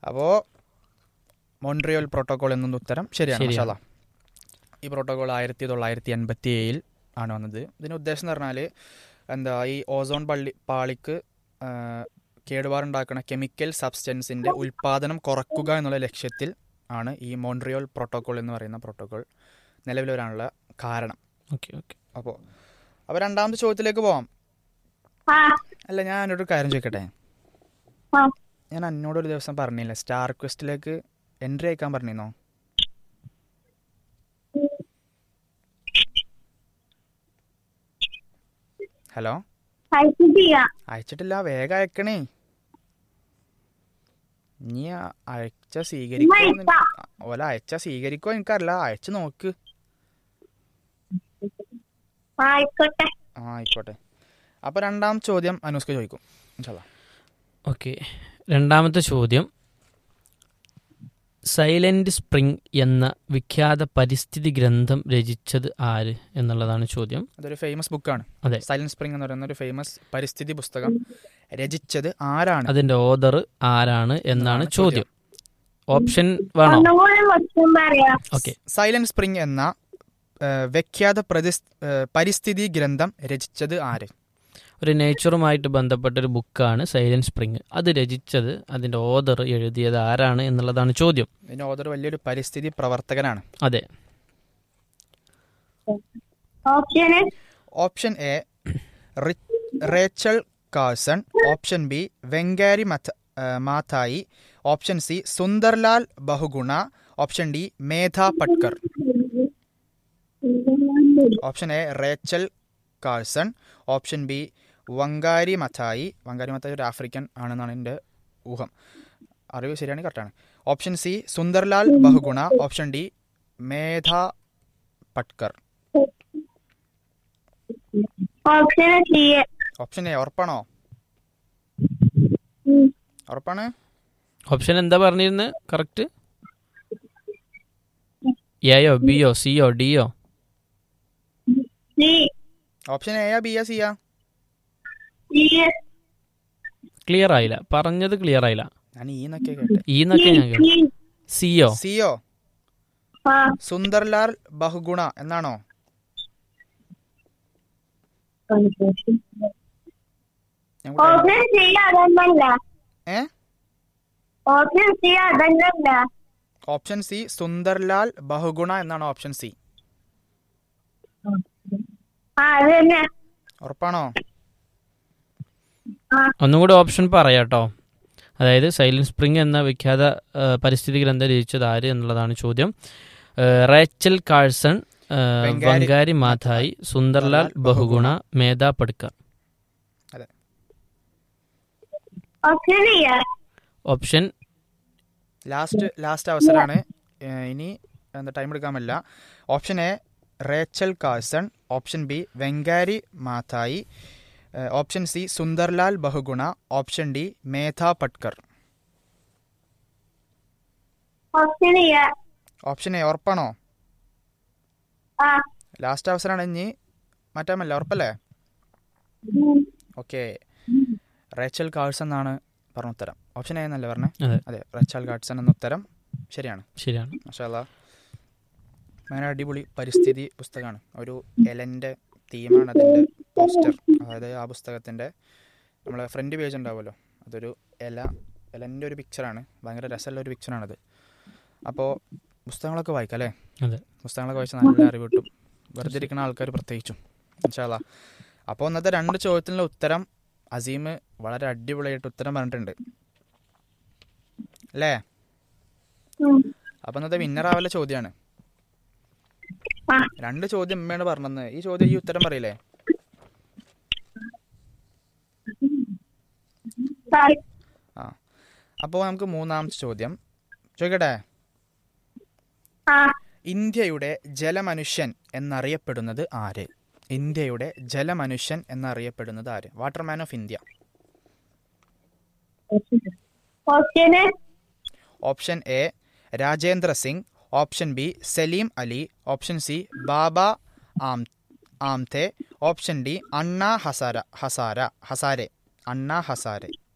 അപ്പോൾ മോൺട്രിയോൽ പ്രോട്ടോകോൾ എന്ന ഉത്തരം ശരിയാണ് ശരിയാണ്. മാഷാ അല്ലാ. ഈ പ്രോട്ടോകോൾ ആയിരത്തി തൊള്ളായിരത്തി എൺപത്തി ഏഴിൽ ആണ് വന്നത് ഇതിന് ഉദ്ദേശം എന്ന് പറഞ്ഞാൽ എന്താ ഈ ഓസോൺ പള്ളി പാളിക്ക് ആ, കേടുപാടുണ്ടാക്കുന്ന കെമിക്കൽ സബ്സ്റ്റൻസിൻ്റെ ഉൽപ്പാദനം കുറക്കുക എന്നുള്ള ലക്ഷ്യത്തിൽ ആണ് ഈ മോൺട്രിയോൽ പ്രോട്ടോകോൾ എന്ന് പറയുന്ന പ്രോട്ടോകോൾ നിലവിൽ വരാനുള്ള കാരണം ഓക്കെ ഓക്കെ അപ്പോൾ അപ്പോൾ രണ്ടാമത്തെ ചോദ്യത്തിലേക്ക് പോവാം ആ അല്ല ഞാൻ എന്നോട് ഒരു കാര്യം ചോദിക്കട്ടെ ആ ഞാൻ എന്നോട് ഒരു ദിവസം പറഞ്ഞില്ലേ സ്റ്റാർ ക്വസ്റ്റിലേക്ക് എൻട്രി അയക്കാൻ പറഞ്ഞിരുന്നോ ഹലോ അയച്ചിട്ടില്ല അയച്ചിട്ടില്ല വേഗം അയക്കണേ നീ ആ- അയച്ച സ്വീകരിക്കോ അയക്കാം. ഓല അയച്ച സ്വീകരിക്കോ എനിക്കറിയില്ല അയച്ചു നോക്ക് ആയിക്കോട്ടെ ആ ആയിക്കോട്ടെ അപ്പോൾ രണ്ടാം ചോദ്യം അനുസ്ക ചോദിക്കും ഇൻഷാല്ലാ ഓക്കെ രണ്ടാമത്തെ ചോദ്യം സൈലന്റ് സ്പ്രിംഗ് എന്ന വിഖ്യാത പരിസ്ഥിതി ഗ്രന്ഥം രചിച്ചത് ആര് എന്നുള്ളതാണ് ചോദ്യം അതൊരു ഫേമസ് ബുക്കാണ് അതെ. സൈലന്റ് സ്പ്രിംഗ് എന്ന് പറയുന്ന ഒരു ഫേമസ് പരിസ്ഥിതി പുസ്തകം രചിച്ചത് ആരാണ് അതിന്റെ ഓദർ ആരാണ് എന്നാണ് ചോദ്യം ഓപ്ഷൻ വേണോ ഒന്നുകൂടി ക്വസ്റ്റ്യൻ പറയാം ഓക്കെ സൈലന്റ് സ്പ്രിംഗ് എന്ന ആ, വിഖ്യാത പ്രതിസ് ആ, പരിസ്ഥിതി ഗ്രന്ഥം രചിച്ചത് ആര് ഒരു നേച്ചറുമായിട്ട് ബന്ധപ്പെട്ട ഒരു ബുക്കാണ് സൈലന്റ് സ്പ്രിംഗ് അത് രചിച്ചത് അതിന്റെ ഓദർ എഴുതിയത് ആരാണ് എന്നുള്ളതാണ് ചോദ്യം ഇതിന്റെ ഓദർ വലിയൊരു പരിസ്ഥിതി പ്രവർത്തകനാണ് അതെ ഓപ്ഷന് ഓപ്ഷൻ എ റി- Rachel Carson option B Wangari Maathai ആ, Maathai option C Sunderlal Bahuguna option D Medha Patkar option A Rachel Carson option B Wangari Maathai Wangari Maathai ഒരു ആഫ്രിക്കൻ ആണെന്നാണ് എൻ്റെ ഊഹം അറിവ് ശരിയാണ് കറക്റ്റാണ് option C Sunderlal Bahuguna option D Medha Patkar option C option A ഉറപ്പാണോ ഉറപ്പാണ് ഓപ്ഷൻ എന്താ പറഞ്ഞിരുന്നത് കറക്റ്റ് എയോ ബിയോ സിയോ ഡിയോ സി ഓപ്ഷൻ എയാ ബിയാ സിയാ സി ക്ലിയർ ആയില്ല പറഞ്ഞത് ക്ലിയർ ആയില്ല ഞാൻ ഈ എന്നൊക്കെ കേട്ടെ ഈ എന്നൊക്കെ ഞാൻ കേട്ടു. സിയോ സിയോ ആ സുന്ദർലാൽ ബഹുഗുണ എന്നാണോ ഞാൻ കൂടെ- ഓപ്ഷൻ സി അതന്നല്ല ഏ ഓപ്ഷൻ സി അതന്നല്ല ഓപ്ഷൻ സി സുന്ദർലാൽ ബഹുഗുണ എന്നാണ് ഓപ്ഷൻ സി ആ അത് തന്നെ ഉറപ്പാണോ ആ ഒന്നും കൂടി ഓപ്ഷൻ പറയാട്ടോ അതായത് സൈലന്റ് സ്പ്രിംഗ് എന്ന വിഖ്യാത ആ, പരിസ്ഥിതി ഗ്രന്ഥം രചിച്ചത് ആര് എന്നുള്ളതാണ് ചോദ്യം ആ, റേച്ചൽ കാഴ്സൺ ആ, Wangari Wangari Maathai Sunderlal Bahuguna Medha Patkar option C option last last അവസരമാണ് ഏ, ഇനി എന്താ ടൈം എടുക്കാൻ പറ്റില്ല option A Rachel Carson option B Wangari Maathai ഏ, option C Sunderlal Bahuguna option D Medha Patkar option C option A ഉറപ്പാണോ ആ ലാസ്റ്റ് അവസരമാണ് ഇനി മാറ്റാമല്ല ഉറപ്പല്ലേ ഉം. ഓക്കെ റേച്ചൽ കാഴ്സൺ എന്നാണ് പറഞ്ഞ ഉത്തരം ഓപ്ഷൻ എ എന്നല്ലേ പറഞ്ഞേ അതെ അതെ റേച്ചൽ കാഴ്സൺ എന്ന ഉത്തരം ശരിയാണ് ശരിയാണ് മഷാല ഭയങ്കര അടിപൊളി പരിസ്ഥിതി പുസ്തകമാണ് ഒരു എലൻ്റെ തീമാണ് അതിൻ്റെ പോസ്റ്റർ അതായത് ആ പുസ്തകത്തിൻ്റെ നമ്മളെ ഫ്രണ്ട് പേജ് ഉണ്ടാവുമല്ലോ അതൊരു എല എലൻ്റെ ഒരു പിക്ചറാണ് ഭയങ്കര രസമുള്ള ഒരു പിക്ചറാണത് അപ്പോൾ പുസ്തകങ്ങളൊക്കെ വായിക്കാം അല്ലേ അതെ പുസ്തകങ്ങളൊക്കെ വായിച്ചാൽ നല്ല അറിവ് കിട്ടും വെറുതെ ഇരിക്കുന്ന ആൾക്കാർ പ്രത്യേകിച്ചും ഇൻഷാല്ല അപ്പോൾ ഇന്നത്തെ രണ്ട് ചോദ്യത്തിനുള്ള ഉത്തരം അസീം വളരെ അടിപൊളിയായിട്ട് ഉത്തരം പറഞ്ഞിട്ടുണ്ട് അല്ലേ ഉം. അപ്പോൾ ഇന്നത്തെ വിന്നറാവലെ ചോദ്യമാണ് ആ രണ്ട് ചോദ്യം ഉമ്മയാണ് പറഞ്ഞത് ഈ ചോദ്യം ഈ ഉത്തരം പറയില്ലേ sorry. ആ അപ്പോൾ നമുക്ക് മൂന്നാമത്തെ ചോദ്യം ചോദിക്കട്ടെ ആ ഇന്ത്യയുടെ ജലമനുഷ്യൻ എന്നറിയപ്പെടുന്നത് ആര് ഇന്ത്യയുടെ ജലമനുഷ്യൻ എന്നറിയപ്പെടുന്നത് ആര് waterman of India option option A Rajendra Singh option B Salim Ali option C Baba ആം ആംതെ ഓപ്ഷൻ ഡി അണ്ണ ഹസാര ഹസാര ഹസാരെ അണ്ണ ഹസാരെ